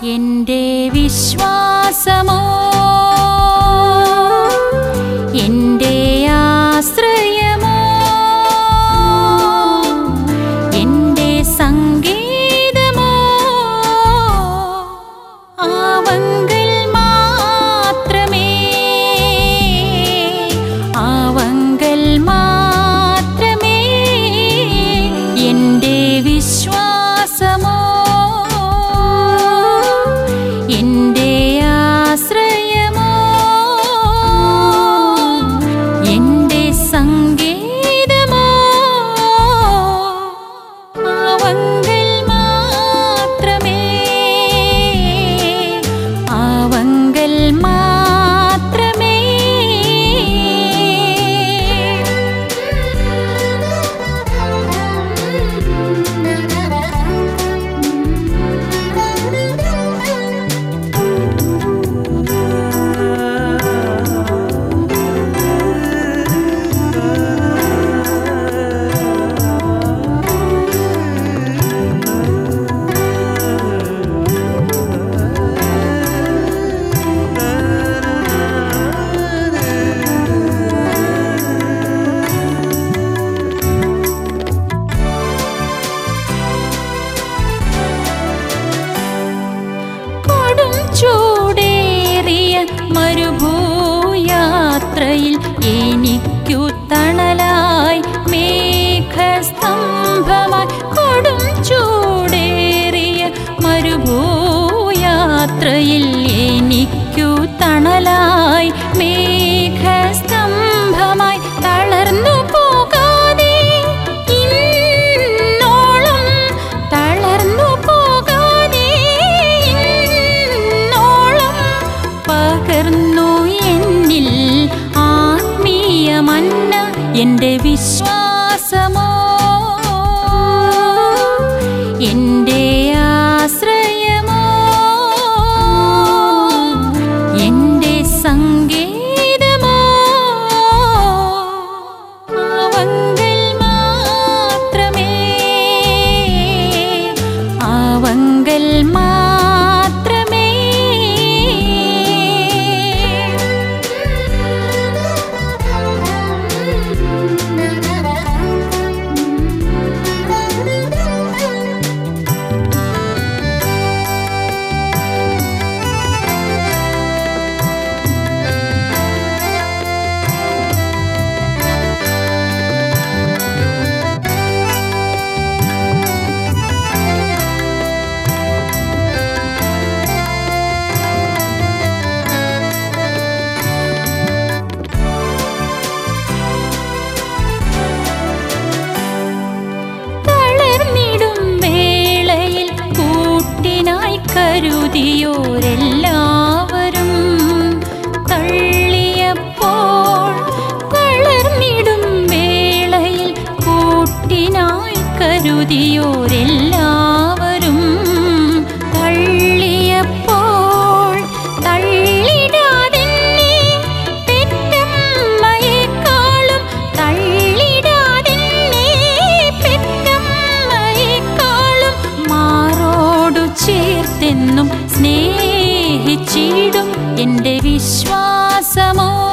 എന്റെ വിശ്വാസമോ എന്റെ ആശ്രയമോ എന്റെ സംഗീതമോ ആവങ്കൽ മാത്രമേ ആവങ്കൽ മാത്രമേ എന്റെ വിശ്വാസമോ എന്റെ ആശ്രയമോ എന്റെ സംഗീതമോ ആവങ്കൽ മാത്രമേ ആവങ്കൽ മാത്രമേ കൊടും ചൂടേറിയ മരുഭൂയാത്രയിൽ എനിക്കു തണലായി മേഘസ്തംഭമായി കൊടും ചൂടേറിയ മരുഭൂയാത്രയിൽ എനിക്കു തണലായി മേഘസ്തംഭമായി തളർന്നു പോകാതെ ഇന്നോളം തളർന്നു പോകാതെ ഇന്നോളം പകർന്നു എന്നിൽ ആത്മീയ മന്ന എൻ്റെ വിശ്വാസമോ എൻ്റെ ആശ്രയമോ എൻ്റെ സംഗീതമോ ആവങ്കൽ മാത്രമേ ആവങ്കൽ മാത്രമേ തളർന്നിടും വേളയിൽ കൂട്ടിനായി കരുതിയോരെല്ലാവരും തള്ളിയപ്പോൾ തളർന്നിടും വേളയിൽ കൂട്ടിനായി കരുതിയോരെല്ലാവരും തള്ളിയപ്പോൾ തള്ളിടാതെന്നെ പെറ്റമ്മയെക്കാളും തള്ളിടാതെന്നെ പെറ്റമ്മയെക്കാളും മാറോടു ചേർത്തെന്നും സ്നേഹിച്ചിടും എൻ്റെ വിശ്വാസമോ